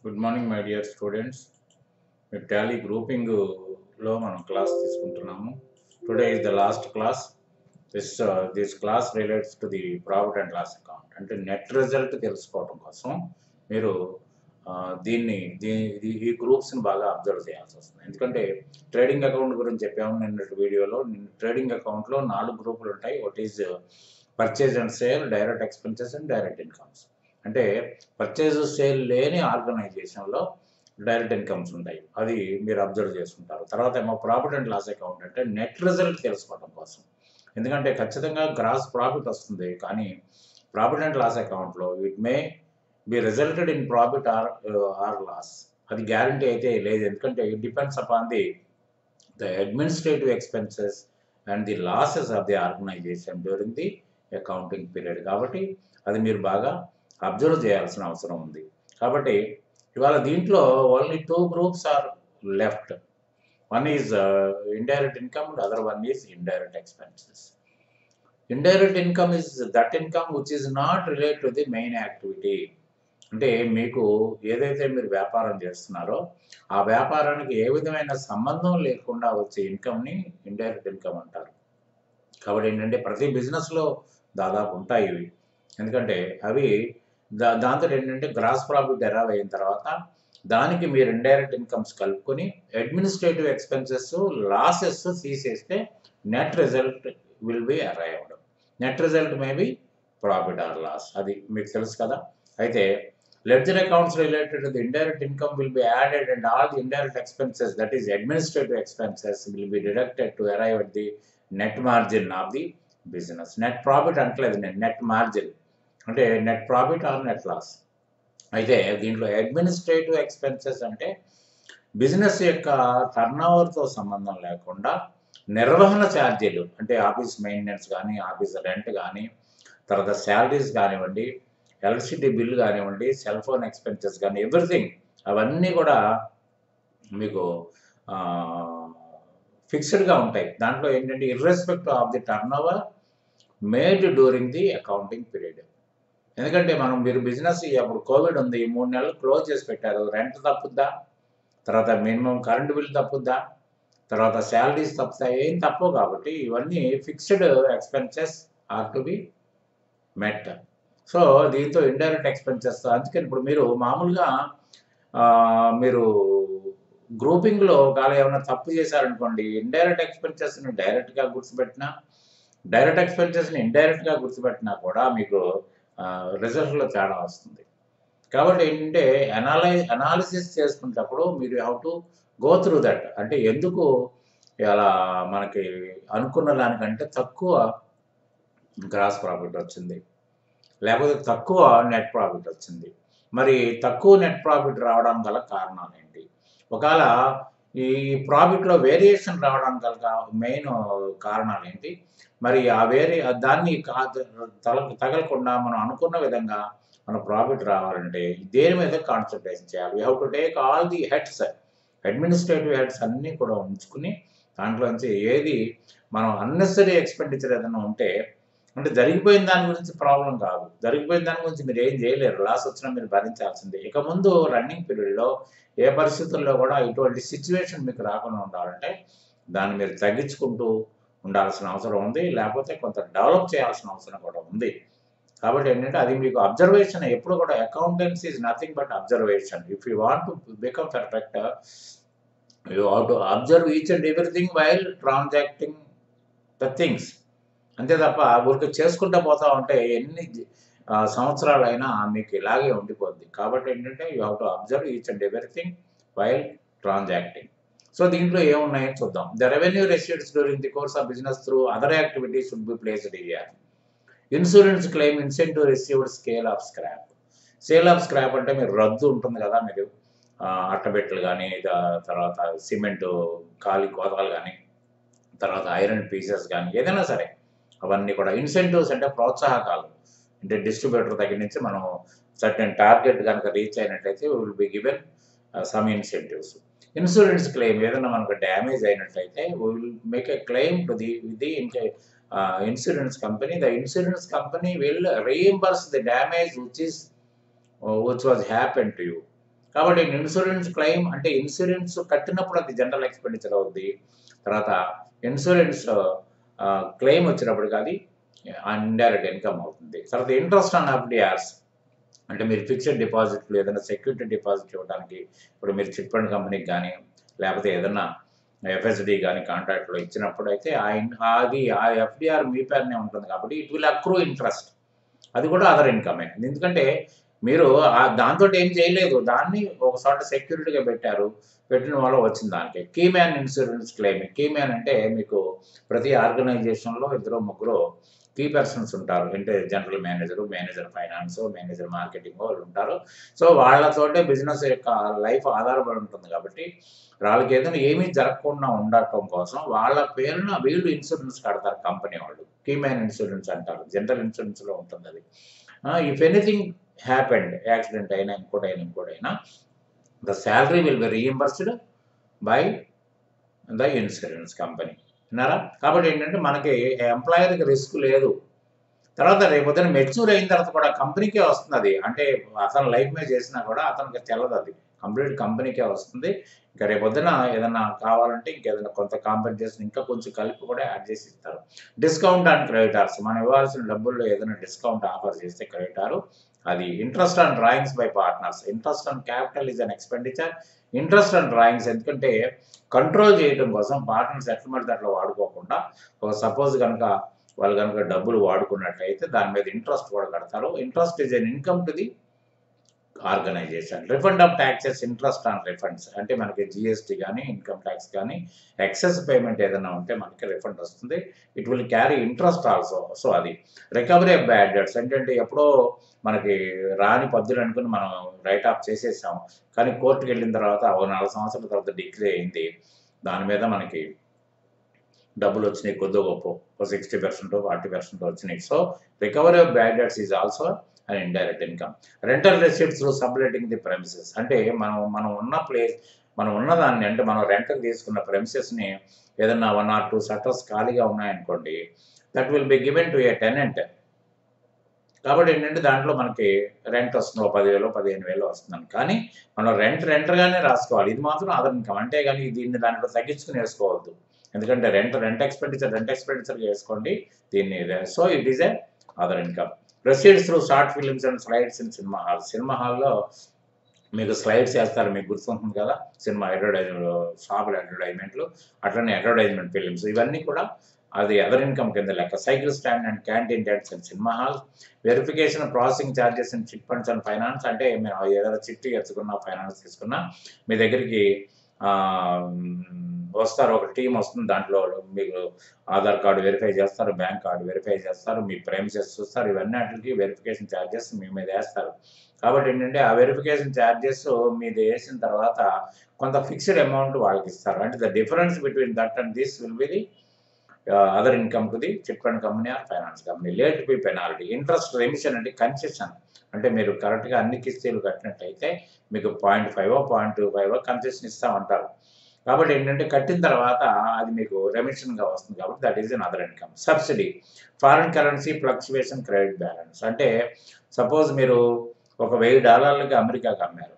good morning my dear students మీరు Tally గ్రూపింగ్లో మనం క్లాస్ తీసుకుంటున్నాము today is the last class this this class relates to the profit and loss account అంటే net result తెలుసుకోవడం కోసం మీరు ఆ, దీన్ని దీ ఈ- ఈ గ్రూప్స్ని బాగా అబ్జర్వ్ చేయాల్సి వస్తుంది ఎందుకంటే ట్రేడింగ్ అకౌంట్ గురించి చెప్పాము నిన్న వీడియోలో ట్రేడింగ్ అకౌంట్లో నాలుగు గ్రూపులు ఉంటాయి ఒకటి is purchase and sale direct expenses and direct incomes అంటే పర్చేజ్ సేల్ లేని ఆర్గనైజేషన్లో డైరెక్ట్ ఇన్కమ్స్ ఉంటాయి అది మీరు అబ్జర్వ్ చేసుకుంటారు తర్వాత ఏమో ప్రాఫిట్ అండ్ లాస్ అకౌంట్ అంటే నెట్ రిజల్ట్ తెలుసుకోవడం కోసం ఎందుకంటే ఖచ్చితంగా గ్రాస్ ప్రాఫిట్ వస్తుంది కానీ ప్రాఫిట్ అండ్ లాస్ అకౌంట్లో it may be resulted in profit or or loss అది గ్యారంటీ అయితే లేదు ఎందుకంటే it depends upon the the administrative expenses and the losses of the organization during the accounting period కాబట్టి అది మీరు బాగా అబ్జర్వ్ చేయాల్సిన అవసరం ఉంది కాబట్టి ఇవాళ దీంట్లో only two groups are left one is indirect income other one is indirect expenses indirect income is that income which is not relate to the main activity అంటే మీకు ఏదైతే మీరు వ్యాపారం చేస్తున్నారో ఆ వ్యాపారానికి ఏ విధమైన సంబంధం లేకుండా వచ్చే ఇన్కమ్ని ఇండైరెక్ట్ ఇన్కమ్ అంటారు కాబట్టి ఏంటంటే ప్రతి బిజినెస్లో దాదాపు ఉంటాయి ఇవి ఎందుకంటే అవి దా దాంతో ఏంటంటే గ్రాస్ ప్రాఫిట్ ఎరావ్ అయిన తర్వాత దానికి మీరు ఇండైరెక్ట్ ఇన్కమ్స్ కలుపుకొని అడ్మినిస్ట్రేటివ్ ఎక్స్పెన్సెస్ లాసెస్ తీసేస్తే net result will be arrived net result may be profit or loss అది మీకు తెలుసు కదా అయితే ledger accounts related to the indirect income will be added and all the indirect expenses that is administrative expenses will be deducted to arrive at the net margin of the business net profit అంటలేదు నేను net margin అంటే net profit or net loss అయితే దీంట్లో administrative expenses అంటే business యొక్క టర్నోవర్తో సంబంధం లేకుండా నిర్వహణ ఛార్జీలు అంటే ఆఫీస్ మెయింటెనెన్స్ కానీ ఆఫీస్ రెంట్ కానీ తర్వాత శాలరీస్ కానివ్వండి ఎలక్ట్రిసిటీ బిల్ కానివ్వండి సెల్ ఫోన్ ఎక్స్పెన్సెస్ కానీ ఎవ్రీథింగ్ అవన్నీ కూడా మీకు ఫిక్స్డ్గా ఉంటాయి దాంట్లో ఏంటంటే irrespective of the turnover made during the accounting period ఎందుకంటే మనం మీరు బిజినెస్ అప్పుడు కోవిడ్ ఉంది ఈ మూడు నెలలు క్లోజ్ చేసి పెట్టారు రెంట్ తప్పుద్దా తర్వాత మినిమం కరెంట్ బిల్ తప్పుద్దా తర్వాత శాలరీస్ తప్పుతాయి ఏం తప్పవు కాబట్టి ఇవన్నీ fixed expenses are to be met so దీంతో ఇండైరెక్ట్ ఎక్స్పెన్సెస్ అందుకని ఇప్పుడు మీరు మామూలుగా ఆ, మీరు గ్రూపింగ్లో ఒకవేళ ఏమైనా తప్పు చేశారనుకోండి ఇండైరెక్ట్ ఎక్స్పెన్సెస్ని డైరెక్ట్గా గుర్తుపెట్టినా డైరెక్ట్ ఎక్స్పెన్సెస్ని ఇండైరెక్ట్గా గుర్తుపెట్టినా కూడా మీకు రిజల్ట్లో తేడా వస్తుంది కాబట్టి ఏంటంటే అనాలై అనాలిసిస్ చేసుకునేటప్పుడు మీరు how to go through that అంటే ఎందుకు ఇలా మనకి అనుకున్న దానికంటే తక్కువ గ్రాస్ ప్రాఫిట్ వచ్చింది లేకపోతే తక్కువ నెట్ ప్రాఫిట్ వచ్చింది మరి తక్కువ నెట్ ప్రాఫిట్ రావడం గల కారణాలు ఏంటి ఒకవేళ ఈ ప్రాఫిట్లో వేరియేషన్ రావడం గల మెయిన్ కారణాలు ఏంటి మరి ఆ వేరే దాన్ని కా- తల తగలకుండా మనం అనుకున్న విధంగా మన ప్రాఫిట్ రావాలంటే దేని మీద కాన్సన్ట్రేషన్ చేయాలి you have to take all the heads administrative heads అన్నీ కూడా ఉంచుకుని దాంట్లోంచి ఏది మనం అన్నెసరీ ఎక్స్పెండిచర్ ఏదైనా ఉంటే అంటే జరిగిపోయిన దాని గురించి ప్రాబ్లం కాదు జరిగిపోయిన దాని గురించి మీరు ఏం చేయలేరు లాస్ వచ్చినా మీరు భరించాల్సిందే ఇక ముందు రన్నింగ్ పీరియడ్లో ఏ పరిస్థితుల్లో కూడా ఇటువంటి సిచ్యువేషన్ మీకు రాకుండా ఉండాలంటే దాన్ని మీరు తగ్గించుకుంటూ ఉండాల్సిన అవసరం ఉంది లేకపోతే కొంత డెవలప్ చేయాల్సిన అవసరం కూడా ఉంది కాబట్టి ఏంటంటే అది మీకు అబ్జర్వేషన్ ఎప్పుడు కూడా accountancy is nothing but observation if you want to become perfect you have to observe each and everything while transacting the things అంతే తప్ప ఊరికి చేసుకుంటూ పోతా ఉంటే ఎన్ని ఆ, సంవత్సరాలైనా మీకు ఇలాగే ఉండిపోద్ది కాబట్టి ఏంటంటే you have to observe each and everything while transacting so దీంట్లో ఏమున్నాయో చూద్దాం the revenue receipts during the course of business through other activities should be placed here insurance claim incentive received scale of scrap sale of scrap అంటే మీరు రద్దు ఉంటుంది కదా మీరు ఆ, అట్టబెట్టలు కానీ తర్వాత సిమెంట్ ఖాళీ కోతలు కానీ తర్వాత ఐరన్ పీసెస్ కానీ ఏదైనా సరే అవన్నీ కూడా ఇన్సెంటివ్స్ అంటే ప్రోత్సాహకాలు అంటే డిస్ట్రిబ్యూటర్ దగ్గర నుంచి మనం సర్టెన్ టార్గెట్ కనుక రీచ్ అయినట్లయితే will be given some incentives insurance claim ఏదైనా మనకు డ్యామేజ్ అయినట్లయితే will make a claim to the the insurance company the insurance company will reimburse the damage which is which was happen to you కాబట్టి insurance claim అంటే insurance కట్టినప్పుడు అది general expenditure అవుద్ది తర్వాత insurance claim వచ్చినప్పటికి అది indirect income అవుతుంది తర్వాత ఇంట్రెస్ట్ ఆన్ ఎఫ్డిఆర్స్ అంటే మీరు ఫిక్స్డ్ డిపాజిట్లు ఏదైనా సెక్యూరిటీ డిపాజిట్ ఇవ్వడానికి ఇప్పుడు మీరు చిట్ ఫండ్ కంపెనీకి కానీ లేకపోతే ఏదైనా ఎఫ్ఎస్డి కానీ కాంట్రాక్ట్లో ఇచ్చినప్పుడు అయితే ఆ ఇన్- అది ఆ ఎఫ్డిఆర్ మీ పేరునే ఉంటుంది కాబట్టి ఇట్ విల్ అక్రూ ఇంట్రెస్ట్ అది కూడా అదర్ ఇన్కమే ఎందుకంటే మీరు ఆ- దాంతో ఏం చేయలేదు దాన్ని ఒక చోట సెక్యూరిటీగా పెట్టారు పెట్టిన వల్ల వచ్చింది దానికి key man insurance claim key man అంటే మీకు ప్రతి ఆర్గనైజేషన్లో ఇద్దరు ముగ్గురు కీ పర్సన్స్ ఉంటారు అంటే general manager manager finance manager marketing వాళ్ళు ఉంటారు సో వాళ్ళతోటే బిజినెస్ యొక్క లైఫ్ ఆధారపడి ఉంటుంది కాబట్టి వాళ్ళకి ఏదైనా ఏమీ జరగకుండా ఉండటం కోసం వాళ్ళ పేరున వీళ్ళు ఇన్సూరెన్స్ కడతారు కంపెనీ వాళ్ళు కీ మ్యాన్ ఇన్సూరెన్స్ అంటారు జనరల్ ఇన్సూరెన్స్లో ఉంటుంది అది ఇఫ్ ఎనీథింగ్ హ్యాపెండ్ యాక్సిడెంట్ అయినా ఇంకోటైనా ఇంకోటైనా the salary will be reimbursed by the insurance company విన్నారా కాబట్టి ఏంటంటే మనకి ఎంప్లాయర్కి రిస్క్ లేదు తర్వాత రేపు పొద్దున మెచ్యూర్ అయిన తర్వాత కూడా కంపెనీకే వస్తుంది అది అంటే అతను లైఫ్ మీద చేసినా కూడా అతనికి తెల్లదు అది కంప్లీట్ కంపెనీకే వస్తుంది ఇంకా రేపు పొద్దున ఏదైనా కావాలంటే ఇంకేదైనా కొంత కాంపెన్సేషన్ ఇంకా కొంచెం కలిపి కూడా యాడ్ చేసి ఇస్తారు డిస్కౌంట్ అండ్ క్రెడిటార్స్ మనం ఇవ్వాల్సిన డబ్బుల్లో ఏదైనా డిస్కౌంట్ ఆఫర్ చేస్తే క్రెడిటారు అది interest on drawings by partners interest on capital is an expenditure interest on drawings ఎందుకంటే కంట్రోల్ చేయడం కోసం పార్ట్నర్స్ ఎట్లా పడితే అట్లా వాడుకోకుండా ఒక సపోజ్ కనుక వాళ్ళు కనుక డబ్బులు వాడుకున్నట్లయితే దాని మీద ఇంట్రెస్ట్ కూడా కడతారు interest is an income to the organization refund of taxes interest on refunds అంటే మనకి జిఎస్టీ కానీ ఇన్కమ్ ట్యాక్స్ కానీ ఎక్సెస్ పేమెంట్ ఏదైనా ఉంటే మనకి రిఫండ్ వస్తుంది it will carry interest also so అది రికవరీ ఆఫ్ బ్యాడ్ డెట్స్ ఏంటంటే ఎప్పుడో మనకి రాని పద్దులు అనుకుని మనం రైట్ ఆఫ్ చేసేసాం కానీ కోర్టుకి వెళ్ళిన తర్వాత ఓ నాలుగు సంవత్సరాల తర్వాత డిగ్రీ అయింది దాని మీద మనకి డబ్బులు వచ్చినాయి కొద్ది గొప్ప ఒక సిక్స్టీ పర్సెంట్ ఫార్టీ పర్సెంట్ వచ్చినాయి so recovery of bad debts is also and indirect income rental receipts subletting the premises అంటే మనం మనం ఉన్న ప్లేస్ మనం ఉన్నదాన్ని అంటే మనం రెంట్కి తీసుకున్న ప్రెమిసెస్ని ఏదన్నా వన్ ఆర్ టూ షట్టర్స్ ఖాళీగా ఉన్నాయనుకోండి that will be given to a tenant కాబట్టి ఏంటంటే దాంట్లో మనకి రెంట్ వస్తుంది ఒక పదివేలు పదిహేను వేలు వస్తుందని కానీ మనం రెంట్ రెంట్గానే రాసుకోవాలి ఇది మాత్రం అదర్ ఇన్కమ్ అంటే కానీ దీన్ని దాంట్లో తగ్గించుకుని వేసుకోవద్దు ఎందుకంటే rent rent expenditure rent expenditure వేసుకోండి దీన్ని so it is a other income proceeds through short films and slides in cinema hall cinema హాల్లో మీకు స్లైడ్స్ వేస్తారు మీకు గుర్తుంటుంది కదా సినిమా అడ్వర్టైజ్మెంట్ షాపుల అడ్వర్టైజ్మెంట్లు అట్లనే అడ్వర్టైజ్మెంట్ ఫిలిమ్స్ ఇవన్నీ కూడా అది అదర్ ఇన్కమ్ కింద లెక్క cycle stand and canteen debts and cinema hall verification processing charges and chit funds and finance అంటే మేము ఏదైనా చిట్టి ఎత్తుకున్నా ఫైనాన్స్ తీసుకున్నా మీ దగ్గరికి ఆ, వస్తారు ఒక టీం వస్తుంది దాంట్లో మీకు ఆధార్ కార్డు వెరిఫై చేస్తారు బ్యాంక్ కార్డు వెరిఫై చేస్తారు మీ ప్రైమ్సెస్ చూస్తారు ఇవన్నీ వాటికి వెరిఫికేషన్ ఛార్జెస్ మీ మీద వేస్తారు కాబట్టి ఏంటంటే ఆ వెరిఫికేషన్ ఛార్జెస్ మీద వేసిన తర్వాత కొంత ఫిక్స్డ్ అమౌంట్ వాళ్ళకి ఇస్తారు అంటే the difference between that and this will be the other income to the chit fund company or finance company late be penalty interest remission అంటే కన్సెషన్ అంటే మీరు కరెక్ట్గా అన్ని కిస్తీలు కట్టినట్టయితే మీకు point five point two five concession ఇస్తామంటారు కాబట్టి ఏంటంటే కట్టిన తర్వాత అది మీకు రెమిషన్గా వస్తుంది కాబట్టి that is an other income subsidy foreign currency fluctuation credit balance అంటే సపోజ్ మీరు ఒక వెయ్యి డాలర్లకి అమెరికాకి అమ్మారు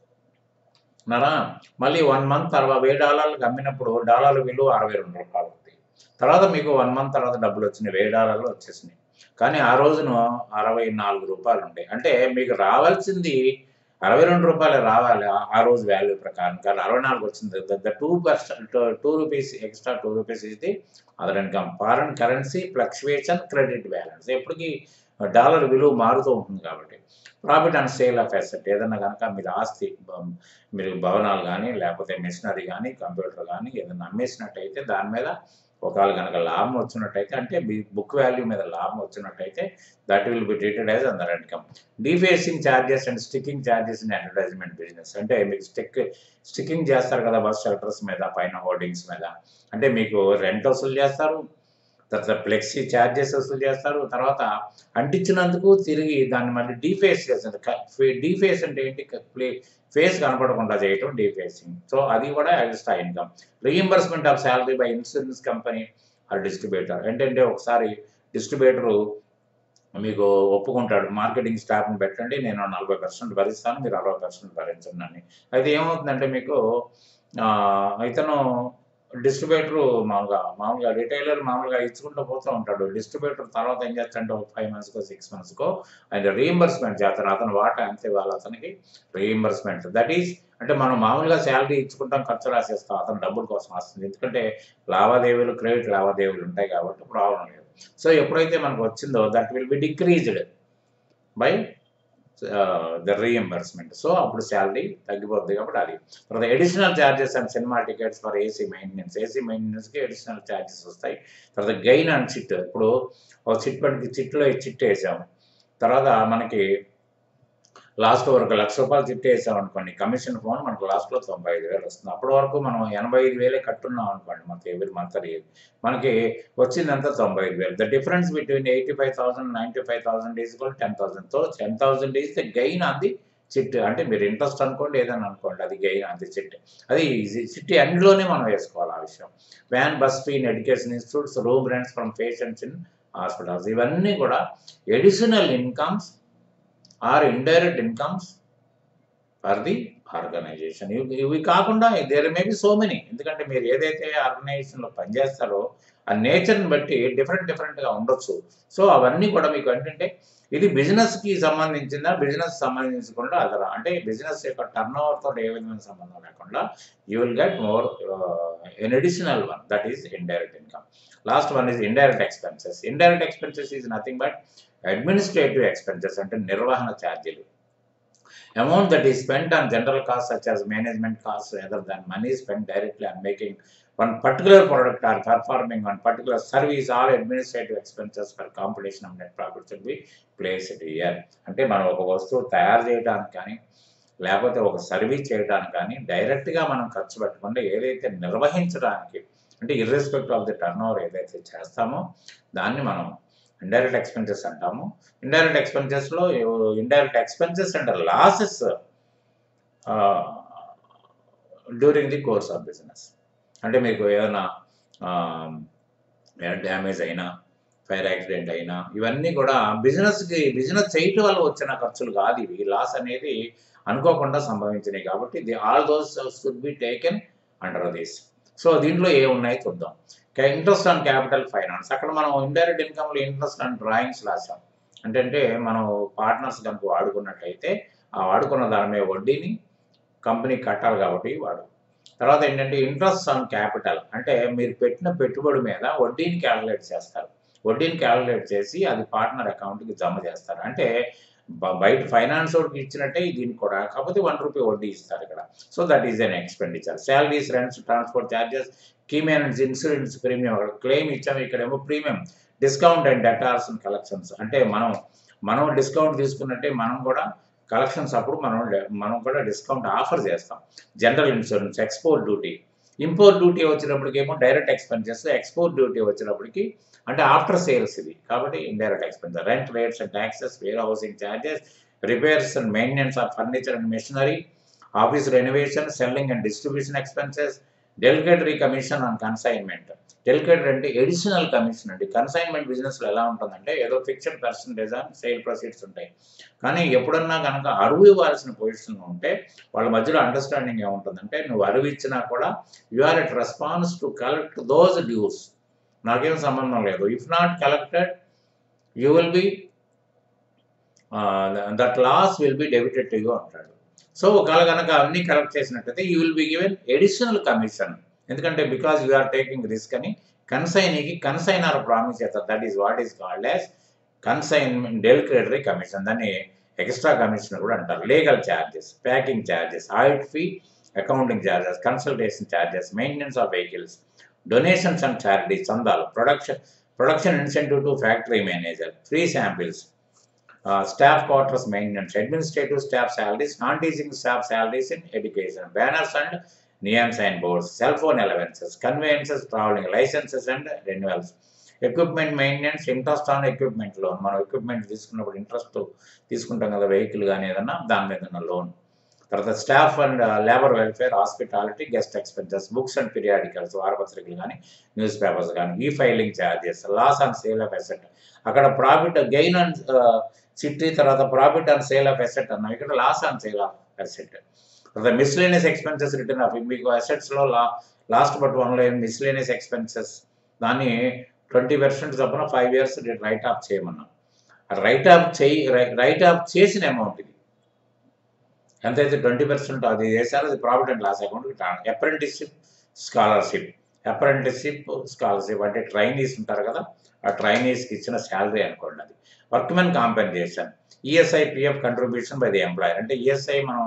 నరా మళ్ళీ వన్ మంత్ తర్వాత వెయ్యి డాలర్లకు అమ్మినప్పుడు డాలర్ విలువ అరవై రెండు రూపాయలు ఉంది తర్వాత మీకు వన్ మంత్ తర్వాత డబ్బులు వచ్చినాయి వెయ్యి డాలర్లు వచ్చేసినాయి కానీ ఆ రోజున అరవై నాలుగు రూపాయలు ఉంటాయి అంటే మీకు రావాల్సింది అరవై రెండు రూపాయలు రావాలి ఆ- ఆ రోజు వాల్యూ ప్రకారం కానీ అరవై నాలుగు వచ్చింది the two percent two rupees extra two rupees ఇది other income foreign currency fluctuation credit balance ఎప్పటికీ డాలర్ విలువ మారుతూ ఉంటుంది కాబట్టి profit and sale of asset ఏదన్నా కనుక మీరు ఆస్తి బ- మీరు భవనాలు కానీ లేకపోతే మెషినరీ కానీ కంప్యూటర్ కానీ ఏదైనా అమ్మేసినట్టయితే దాని మీద ఒకవేళ కనుక లాభం వచ్చినట్టయితే అంటే మీ బుక్ వాల్యూ మీద లాభం వచ్చినట్టయితే that will be treated as other income defacing charges and sticking charges in advertisement business అంటే మీకు స్టిక్ స్టిక్కింగ్ చేస్తారు కదా బస్ షెల్టర్స్ మీద పైన హోర్డింగ్స్ మీద అంటే మీకు రెంట్ వసూలు చేస్తారు తర్వాత ఫ్లెక్సీ ఛార్జెస్ వసూలు చేస్తారు తర్వాత అంటించినందుకు తిరిగి దాన్ని మళ్ళీ డీఫేస్ చేస్తారు డీఫేస్ అంటే ఏంటి ప్లే ఫేస్ కనపడకుండా చేయటం డీఫేసింగ్ సో అది కూడా extra income reimbursement of salary by insurance company or distributor ఏంటంటే ఒకసారి డిస్ట్రిబ్యూటరు మీకు ఒప్పుకుంటాడు మార్కెటింగ్ స్టాఫ్ని పెట్టండి నేను నలభై పర్సెంట్ భరిస్తాను మీరు అరవై పర్సెంట్ భరించండి అని అయితే ఏమవుతుందంటే మీకు ఆ, ఇతను డిస్ట్రిబ్యూటర్ మామూలుగా మామూలుగా రిటైలర్ మామూలుగా ఇచ్చుకుంటూ పోతూ ఉంటాడు డిస్ట్రిబ్యూటర్ తర్వాత ఏం చేస్తాడంటే ఒక ఫైవ్ మంత్స్కో సిక్స్ మంత్స్కో ఆయన రీఎంబర్స్మెంట్ చేస్తారు అతను వాటా అంతే ఇవ్వాలి అతనికి రీఎంబర్స్మెంట్ దట్ ఈస్ అంటే మనం మామూలుగా శాలరీ ఇచ్చుకుంటాం ఖర్చు రాసేస్తాం అతను డబ్బుల కోసం వస్తుంది ఎందుకంటే లావాదేవీలు క్రెడిట్ లావాదేవీలు ఉంటాయి కాబట్టి ప్రాబ్లం లేదు సో ఎప్పుడైతే మనకు వచ్చిందో that will be decreased by the reimbursement so అప్పుడు శాలరీ తగ్గిపోద్ది కాబట్టి అది తర్వాత additional charges and cinema tickets for AC maintenance AC మెయింటెనెన్స్కి ఎడిషనల్ ఛార్జెస్ వస్తాయి తర్వాత గెయిన్ అండ్ చిట్ ఇప్పుడు ఒక చిట్ పడికి చిట్లో చిట్ వేసాము తర్వాత మనకి లాస్ట్ వరకు లక్ష రూపాయలు చిట్ వేసాం అనుకోండి కమిషన్ ఫోన్ మనకు లాస్ట్లో తొంభై ఐదు వేలు వస్తుంది అప్పటి వరకు మనం ఎనభై ఐదు వేలే కట్టున్నాం అనుకోండి మనకి ఎవరి మంత్ మనకి వచ్చిందంతా తొంభై ఐదు వేలు the difference between eighty five thousand ninety five thousand is కూడా టెన్ థౌసండ్ తో ten thousand is the gain on the chit అంటే మీరు ఇంట్రెస్ట్ అనుకోండి ఏదైనా అనుకోండి అది గెయిన్ ఆన్ ది చిట్ అది చిట్టి ఎండ్లోనే మనం వేసుకోవాలి ఆ విషయం van bus fee in education institutes room rents from patients in hospitals ఇవన్నీ కూడా additional incomes or indirect incomes for the organization ఇవి ఇవి కాకుండా there may be so many ఎందుకంటే మీరు ఏదైతే ఆర్గనైజేషన్లో పనిచేస్తారో ఆ నేచర్ని బట్టి డిఫరెంట్ డిఫరెంట్గా ఉండొచ్చు సో అవన్నీ కూడా మీకు ఏంటంటే ఇది బిజినెస్కి సంబంధించిందా బిజినెస్ సంబంధించకుండా అదరా అంటే బిజినెస్ యొక్క టర్న్ ఓవర్తో ఏ విధమైన సంబంధం లేకుండా you will get more an additional one that is indirect income last one is indirect expenses indirect expenses is nothing but administrative expenses అంటే నిర్వహణ ఛార్జీలు amount that is spent on general costs such as management costs rather than money spent directly on making one particular product or performing one particular service all administrative expenses for competition of net profit should be placed here అంటే మనం ఒక వస్తువు తయారు చేయడానికి కానీ లేకపోతే ఒక service చేయడానికి కానీ డైరెక్ట్గా మనం ఖర్చు పెట్టకుండా ఏదైతే నిర్వహించడానికి అంటే irrespective of the turnover ఏదైతే చేస్తామో దాన్ని మనం ఇండైరెక్ట్ ఎక్స్పెన్సెస్ అంటాము ఇండైరెక్ట్ ఎక్స్పెన్సెస్లో indirect expenses and losses during the course of business అంటే మీకు ఏదైనా డ్యామేజ్ అయినా ఫైర్ యాక్సిడెంట్ అయినా ఇవన్నీ కూడా బిజినెస్కి బిజినెస్ చేయటం వల్ల వచ్చిన ఖర్చులు కాదు ఇవి లాస్ అనేది అనుకోకుండా సంభవించినాయి కాబట్టి the all those should be taken under this so దీంట్లో ఏ ఉన్నాయి చూద్దాం ఇంట్రెస్ట్ ఆన్ క్యాపిటల్ ఫైనాన్స్ అక్కడ మనం ఇండైరెక్ట్ ఇన్కమ్లో ఇంట్రెస్ట్ ఆన్ డ్రాయింగ్స్ రాసాం అంటే మనం పార్ట్నర్స్ కనుక వాడుకున్నట్లయితే ఆ వాడుకున్న దాని మీద వడ్డీని కంపెనీ కట్టాలి కాబట్టి వాడు తర్వాత ఏంటంటే ఇంట్రెస్ట్ ఆన్ క్యాపిటల్ అంటే మీరు పెట్టిన పెట్టుబడి మీద వడ్డీని క్యాలిక్యులేట్ చేస్తారు వడ్డీని క్యాలిక్యులేట్ చేసి అది పార్ట్నర్ అకౌంట్కి జమ చేస్తారు అంటే బ- బయట ఫైనాన్స్ వాడికి ఇచ్చినట్టే దీనికి కూడా కాకపోతే వన్ రూపీ వడ్డీ ఇస్తారు ఇక్కడ so that is an expenditure salaries rents transport charges key manage insurance premium అక్కడ క్లెయిమ్ ఇచ్చాము ఇక్కడేమో premium discount and debtors and collections అంటే మనం మనం డిస్కౌంట్ తీసుకున్నట్టే మనం కూడా కలెక్షన్స్ అప్పుడు మనం మనం కూడా డిస్కౌంట్ ఆఫర్ చేస్తాం general insurance export duty import duty వచ్చినప్పటికేమో డైరెక్ట్ ఎక్స్పెన్సెస్ ఎక్స్పోర్ట్ డ్యూటీ వచ్చినప్పటికి అంటే ఆఫ్టర్ సేల్స్ ఇది కాబట్టి indirect expenses rent rates and taxes warehousing charges repairs and maintenance of furniture and machinery office renovation selling and distribution expenses del credere commission on consignment del credere అంటే additional commission అండి consignment బిజినెస్లో ఎలా ఉంటుందంటే ఏదో fixed percentage on sale proceeds ఉంటాయి కానీ ఎప్పుడన్నా కనుక అరువు ఇవ్వాల్సిన పొజిషన్ ఉంటే వాళ్ళ మధ్యలో అండర్స్టాండింగ్ ఏముంటుందంటే నువ్వు అరువు ఇచ్చినా కూడా you are at response to collect those dues నాకేం సంబంధం లేదు if not collected you will be that loss will be debited to you అంటాడు సో ఒకవేళ కనుక అన్ని కలెక్ట్ చేసినట్టయితే you will be given additional commission ఎందుకంటే because you are taking risk అని కన్సైనీకి కన్సైనర్ ప్రామిస్ చేస్తారు that is what is called as consignment del credere commission దాన్ని ఎక్స్ట్రా కమిషన్ కూడా అంటారు legal charges packing charges audit fee accounting charges consultation charges maintenance of vehicles donations and charities చందాలు production production incentive to factory manager free samples staff quarters maintenance administrative staff salaries non teaching staff salaries in education banners and neon sign boards cell phone allowances conveyances travelling licences and renewals equipment maintenance interest on equipment loan మనం equipment తీసుకున్నప్పుడు interest తీసుకుంటాం కదా vehicle కానీ ఏదన్నా దాని మీద ఉన్న loan తర్వాత staff and labour welfare hospitality guest expenses books and periodicals వారపత్రికలు కానీ న్యూస్ పేపర్స్ కానీ ఈ filing charges loss and sale of asset అక్కడ ప్రాఫిట్ గెయిన్ అండ్ సిటీ తర్వాత profit and sale of asset అన్నాం ఇక్కడ loss and sale of asset తర్వాత miscellaneous expenses written off మీకు అసెట్స్లో లా లాస్ట్ బట్ వన్లో ఏం మిస్లేనియస్ ఎక్స్పెన్సెస్ దాన్ని ట్వంటీ పర్సెంట్ చొప్పున ఫైవ్ ఇయర్స్ రైట్ ఆఫ్ చేయమన్నాం రైట్ ఆఫ్ చేయి రైట్ ఆఫ్ చేసిన అమౌంట్ ఇది ఎంతైతే ట్వంటీ పర్సెంట్ అది చేశారో అది profit and loss account apprenticeship scholarship apprenticeship scholarship అంటే ట్రైనీస్ ఉంటారు కదా ఆ ట్రైనీస్కి ఇచ్చిన శాలరీ అనుకోండి అది workmen compensation ESI PF contribution by the employer అంటే ఈఎస్ఐ మనం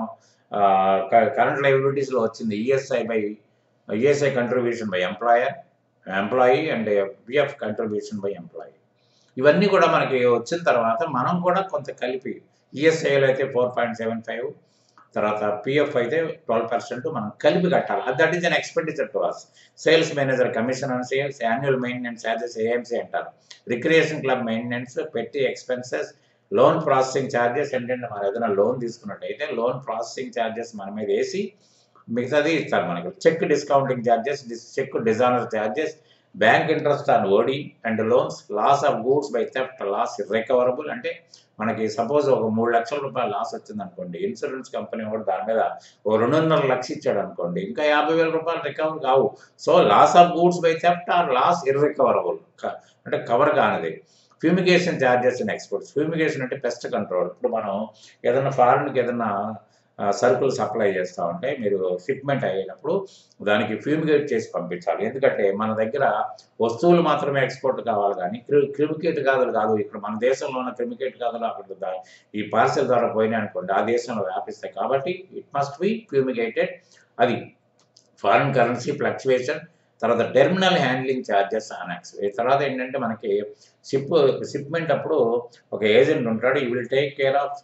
కరెంట్ లైబిలిటీస్లో వచ్చింది ESI by ESI contribution by employer employee and PF contribution by employee ఇవన్నీ కూడా మనకి వచ్చిన తర్వాత మనం కూడా కొంత కలిపి ఈఎస్ఐలో అయితే ఫోర్ పాయింట్ సెవెన్ ఫైవ్ తర్వాత పిఎఫ్ అయితే ట్వెల్వ్ పర్సెంట్ మనం కలిపి కట్టాలి that is an expenditure to us sales manager commission and sales annual maintenance charges AMC అంటారు recreation club maintenance petty expenses loan processing charges ఏంటంటే మనం ఏదైనా లోన్ తీసుకున్నట్టయితే లోన్ ప్రాసెసింగ్ ఛార్జెస్ మన మీద వేసి మిగతాది ఇస్తారు మనకి cheque discounting charges cheque dishonour charges bank interest on OD and loans loss of goods by theft loss recoverable అంటే మనకి సపోజ్ ఒక మూడు లక్షల రూపాయలు లాస్ వచ్చింది అనుకోండి ఇన్సూరెన్స్ కంపెనీ కూడా దాని మీద ఓ రెండున్నర లక్ష ఇచ్చాడు అనుకోండి ఇంకా యాభై వేల రూపాయలు రికవర్ కావు so loss of goods by theft or loss irrecoverable అంటే కవర్ కానిది fumigation charges and exports fumigation అంటే పెస్ట్ కంట్రోల్ ఇప్పుడు మనం ఏదైనా ఫారిన్కి ఏదైనా సరుకులు సప్లై చేస్తూ ఉంటే మీరు షిప్మెంట్ అయినప్పుడు దానికి ఫ్యూమిగేట్ చేసి పంపించాలి ఎందుకంటే మన దగ్గర వస్తువులు మాత్రమే ఎక్స్పోర్ట్ కావాలి కానీ క్రిమికేట్ కాదులు కాదు ఇక్కడ మన దేశంలో ఉన్న క్రిమికేట్ కాదులు అక్కడ దా- ఈ పార్సెల్ ద్వారా పోయినాయి అనుకోండి ఆ దేశంలో వ్యాపిస్తాయి కాబట్టి ఇట్ మస్ట్ బి ఫ్యూమిగేటెడ్ అది ఫారిన్ కరెన్సీ ఫ్లక్చువేషన్ తర్వాత టెర్మినల్ హ్యాండ్లింగ్ ఛార్జెస్ అనెక్స్ తర్వాత ఏంటంటే మనకి షిప్ షిప్మెంట్ అప్పుడు ఒక ఏజెంట్ ఉంటాడు he will take care of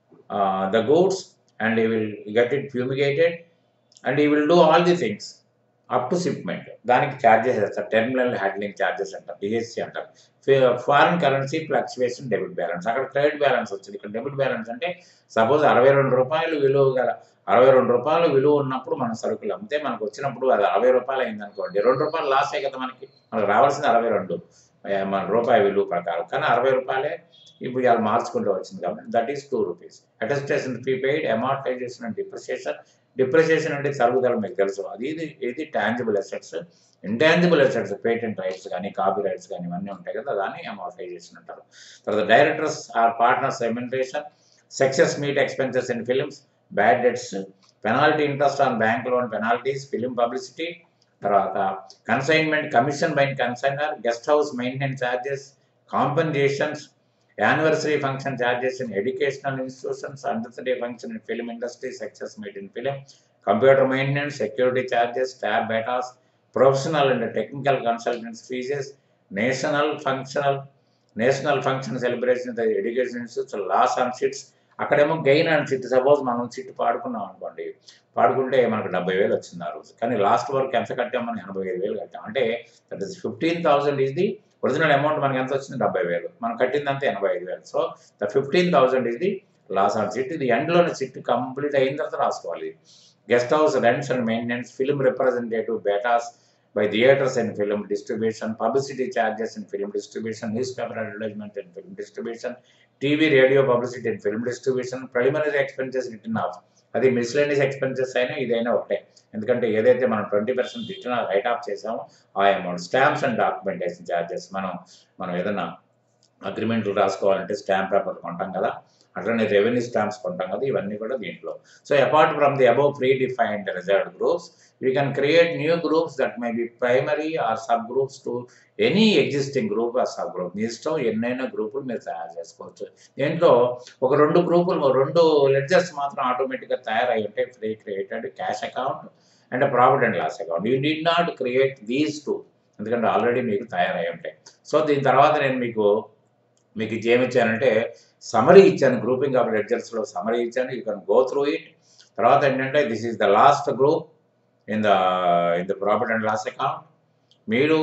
the goods and he will get it fumigated and he will do all the things up to shipment దానికి charges వేస్తారు terminal handling charges అంటారు DSC అంటారు foreign currency fluctuation debit balance అక్కడ credit balance వచ్చింది ఇక్కడ debit balance అంటే suppose అరవై రెండు రూపాయలు విలువ గల అరవై రెండు రూపాయలు విలువ ఉన్నప్పుడు మనం సరుకులు అమ్మితే మనకు వచ్చినప్పుడు అది అరవై రూపాయలు అయింది అనుకోండి రెండు రూపాయలు లాస్ అయ్యి కదా మనకి మనకు రావాల్సింది అరవై రెండు ఆ, మన రూపాయి విలువ ప్రకారం కానీ అరవై రూపాయలే ఇప్పుడు ఇవాళ మార్చుకుంటూ వచ్చింది కాబట్టి that is two rupees attestation fee paid amortisation and depreciation depreciation అంటే తరుగుదల మీకు తెలుసు అది ఇది ఇది tangible assets intangible assets patent rights కానీ కాపీ రైట్స్ కానీ ఇవన్నీ ఉంటాయి కదా దాన్ని అమార్టైజేషన్ అంటారు తర్వాత directors or partners remuneration success meet expenses in films bad debts penalty interest on bank loan penalties film publicity తర్వాత consignment commission by consignor guest house maintenance charges compensations anniversary function charges in educational institutions annual day function in film industry success meet in film computer maintenance security charges ట్యాబ్ బేటాస్ professional and technical consultants fees national functional national function celebration education institutes loss on chits అక్కడేమో gain and chit suppose మనం chit పాడుకున్నాం అనుకోండి పాడుకుంటే మనకు డెబ్బై వేలు వచ్చింది ఆ రోజు కానీ లాస్ట్ వరకు ఎంత కట్టాం మనం ఎనభై ఐదు వేలు కట్టాం అంటే that is fifteen thousand is the original amount మనకి ఎంత వచ్చింది డెబ్బై వేలు మనం కట్టిందంతా ఎనభై ఐదు వేలు సో ద ఫిఫ్టీన్ థౌసండ్ ఇది లాస్ ఆన్ సిట్ ఇది ఎండ్లోనే సిట్ కంప్లీట్ అయిన తర్వాత రాసుకోవాలి guest house rents and maintenance film representative బేటాస్ by theatres and film distribution publicity charges and film distribution news paper advertisement and film distribution TV radio publicity and film distribution preliminary expenses written off అది miscellaneous expenses అయినా ఇదైనా ఒకటే ఎందుకంటే ఏదైతే మనం twenty percent written write off చేసామో ఆ amount stamps and documentation charges మనం మనం ఏదైనా అగ్రిమెంట్లు రాసుకోవాలంటే స్టాంప్ పేపర్ కొంటాం కదా అట్లనే రెవెన్యూ స్టాంప్స్ కొంటాం కదా ఇవన్నీ కూడా దీంట్లో so apart from the above predefined reserved groups you can create new groups that may be primary or sub groups to any existing group or sub group మీ ఇష్టం ఎన్నైనా గ్రూపులు మీరు తయారు చేసుకోవచ్చు దీంట్లో ఒక రెండు గ్రూపులు రెండు లెడ్జర్స్ మాత్రం ఆటోమేటిక్గా తయారై ఉంటాయి pre created cash account and profit and loss account you need not create these two ఎందుకంటే ఆల్రెడీ మీకు తయారై ఉంటాయి సో దీని తర్వాత నేను మీకు మీకు ఇది ఏమి ఇచ్చానంటే సమరీ ఇచ్చాను గ్రూపింగ్ ఆఫ్ లెడ్జర్స్లో సమరీ ఇచ్చాను you can go through it తర్వాత ఏంటంటే this is the last group in the in the profit and loss account మీరు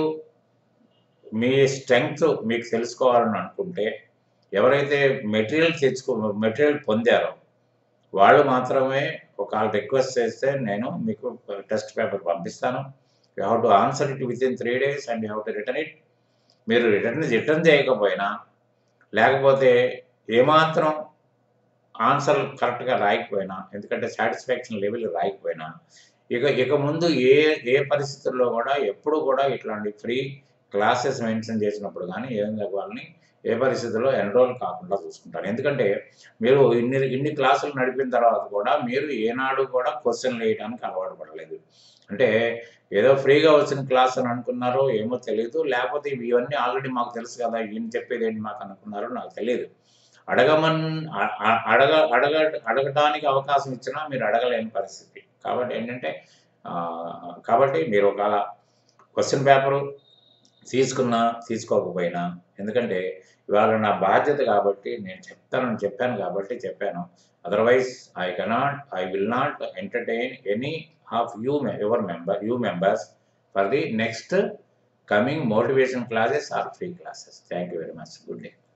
మీ స్ట్రెంగ్త్ మీకు తెలుసుకోవాలని అనుకుంటే ఎవరైతే మెటీరియల్ తెచ్చుకో మెటీరియల్ పొందారో వాళ్ళు మాత్రమే ఒకవేళ రిక్వెస్ట్ చేస్తే నేను మీకు టెస్ట్ పేపర్ పంపిస్తాను you have to answer it within three days and you have to return it మీరు రిటర్న్ రిటర్న్ చేయకపోయినా లేకపోతే ఏమాత్రం ఆన్సర్ కరెక్ట్గా రాయకపోయినా ఎందుకంటే సాటిస్ఫాక్షన్ లెవెల్ రాయకపోయినా ఇక ఇక ముందు ఏ ఏ పరిస్థితుల్లో కూడా ఎప్పుడు కూడా ఇట్లాంటి ఫ్రీ క్లాసెస్ మెన్షన్ చేసినప్పుడు కానీ ఏం వాళ్ళని ఏ పరిస్థితుల్లో ఎన్రోల్ కాకుండా చూసుకుంటారు ఎందుకంటే మీరు ఇన్ని ఇన్ని క్లాసులు నడిపిన తర్వాత కూడా మీరు ఏనాడు కూడా క్వశ్చన్లు వేయడానికి అలవాటు పడలేదు అంటే ఏదో ఫ్రీగా వచ్చిన క్లాస్ అని అనుకున్నారో ఏమో తెలియదు లేకపోతే ఇవి ఇవన్నీ ఆల్రెడీ మాకు తెలుసు కదా ఈయన చెప్పేది ఏంటి మాకు అనుకున్నారో నాకు తెలియదు అడగమన్ అ- అ- అడగ అడగ అడగటానికి అవకాశం ఇచ్చినా మీరు అడగలేని పరిస్థితి కాబట్టి ఏంటంటే ఆ, కాబట్టి మీరు ఒకవేళ క్వశ్చన్ పేపరు తీసుకున్నా తీసుకోకపోయినా ఎందుకంటే ఇవాళ నా బాధ్యత కాబట్టి నేను చెప్తానని చెప్పాను కాబట్టి చెప్పాను otherwise I cannot I will not entertain any of you your member you members for the next coming motivation classes or free classes thank you very much good day